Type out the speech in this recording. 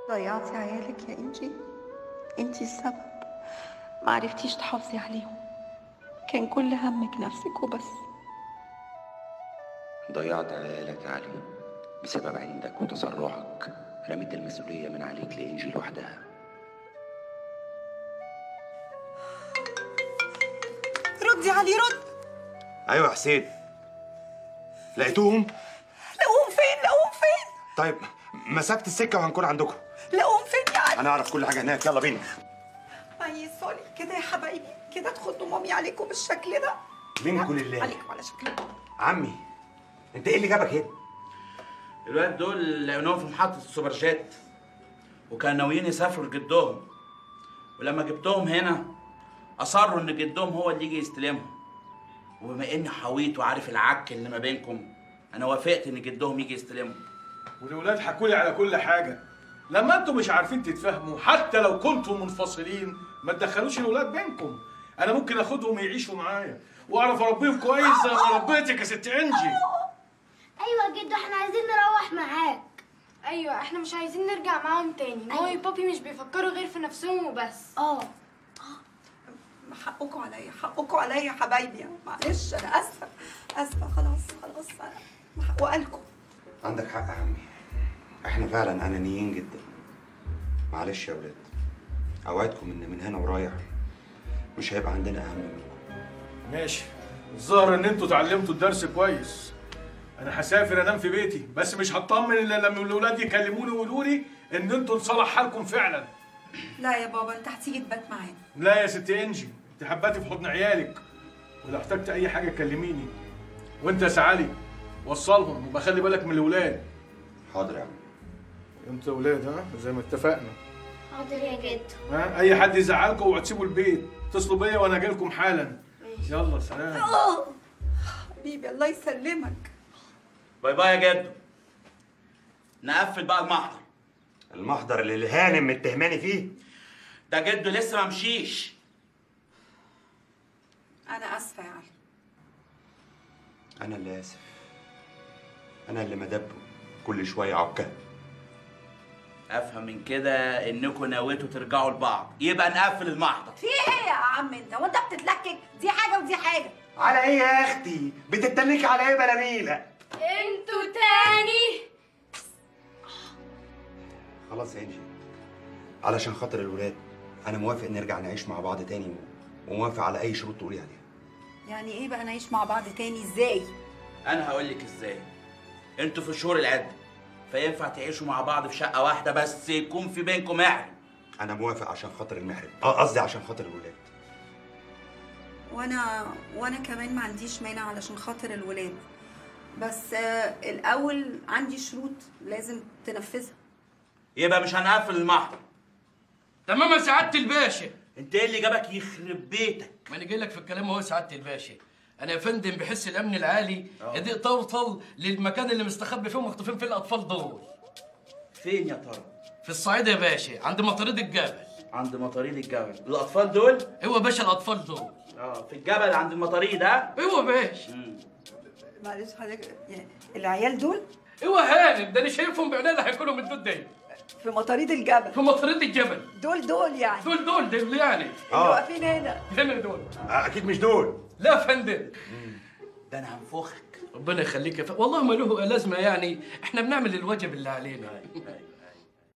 ضيعتي عيالك يا انجي انتي السبب ما عرفتيش تحافظي عليهم كان كل همك نفسك وبس ضيعت عيالك يا علي بسبب عندك وتسرعك رميت المسؤولية من عليك لإنجي لوحدها ردي علي رد ايوه يا حسين لقيتوهم لقوهم فين لقوهم فين طيب مسافه السكه وهنكون عندكم لقوهم فين يا علي انا اعرف كل حاجه هناك يلا بينا اي سوري كده يا حبايبي كده تخضوا مامي عليكم بالشكل ده منكم لله عليكم على شكلكم عمي انت ايه اللي جابك هنا الولاد دول لقيناهم في محطة السوبر جيت وكانوا ناويين يسافروا لجدهم ولما جبتهم هنا أصروا إن جدهم هو اللي يجي يستلمهم وبما إني حويط وعارف العك اللي ما بينكم أنا وافقت إن جدهم يجي يستلمهم والولاد حكوا لي على كل حاجه لما انتم مش عارفين تتفاهموا حتى لو كنتم منفصلين ما تدخلوش الولاد بينكم انا ممكن اخدهم يعيشوا معايا واعرف اربيهم كويس زي ما ربيتك يا ست انجي ايوه يا جدو احنا عايزين نروح معاك ايوه احنا مش عايزين نرجع معاهم تاني مامي وبابي مش بيفكروا غير في نفسهم وبس اه حقكم عليا حقكم عليا يا حبايبي معلش انا اسفه اسفه خلاص خلاص انا حقوقلكم عندك حق يا عمي احنا فعلا انانيين جدا معلش يا ولاد اوعدكم ان من هنا ورايح مش هيبقى عندنا اهم منكم ماشي الظاهر ان انتوا اتعلمتوا الدرس كويس انا هسافر انام في بيتي بس مش هطمن الا لما الاولاد يكلموني ويقولوا لي ان انتوا انصلح حالكم فعلا لا يا بابا انت هتيجي تبات معانا لا يا ست انجي انت حباتي في حضن عيالك ولو احتجت اي حاجه كلميني وانت يا سعالي وصلهم وبقى خلي بالك من الاولاد حاضر يا عم انتوا اولاد ها زي ما اتفقنا حاضر يا جدو ها اي حد يزعلكم اوعوا تسيبوا البيت اتصلوا بيا وانا جاي لكم حالا يلا سلام اه حبيبي الله يسلمك باي باي يا جدو نقفل بقى المحضر المحضر اللي الهانم متهماني فيه ده جدو لسه ما مشيش انا اسفه يا علي انا اللي اسف انا اللي مدبه كل شويه عكه افهم من كده انكم نويتوا ترجعوا لبعض يبقى نقفل المحضر في ايه يا عم انت وانت بتتلكك دي حاجه ودي حاجه على ايه يا اختي بتتنكي على ايه بلاميله انتوا تاني خلاص يا انجي علشان خاطر الولاد انا موافق نرجع نعيش مع بعض تاني وموافق على اي شروط تقولي عليها يعني ايه بقى نعيش مع بعض تاني ازاي انا هقول لك ازاي انتوا في شهور العده فينفع تعيشوا مع بعض في شقه واحده بس يكون في بينكم محرم انا موافق عشان خاطر المحرم اه قصدي عشان خاطر الولاد وانا وانا كمان ما عنديش مانع علشان خاطر الولاد بس آه الاول عندي شروط لازم تنفذها يبقى مش هنقفل المحضر تمام يا سعاده الباشا انت ايه اللي جابك يخرب بيتك ما انا جاي لك في الكلام اهو يا سعاده الباشا انا يا فندم بحس الامن العالي يضيق توصل للمكان اللي مستخبي فيه ومخطوفين فيه الاطفال دول فين يا ترى في الصعيد يا باشا عند مطاريد الجبل عند مطاريد الجبل الاطفال دول ايوه يا باشا الاطفال دول اه في الجبل عند المطاريد ها ايوه يا باشا مم. معلش حضرتك يعني العيال دول ايوه هانم ده انا شايفهم بعينينا هيكونوا من الدود دي في مطاريد الجبل في مطاريد الجبل دول دول يعني دول دول دول يعني اللي آه. واقفين هنا هنا دول آه اكيد مش دول لا يا فندم ده انا هنفخك ربنا يخليك يا ف... والله ما له لازمه يعني احنا بنعمل الواجب اللي علينا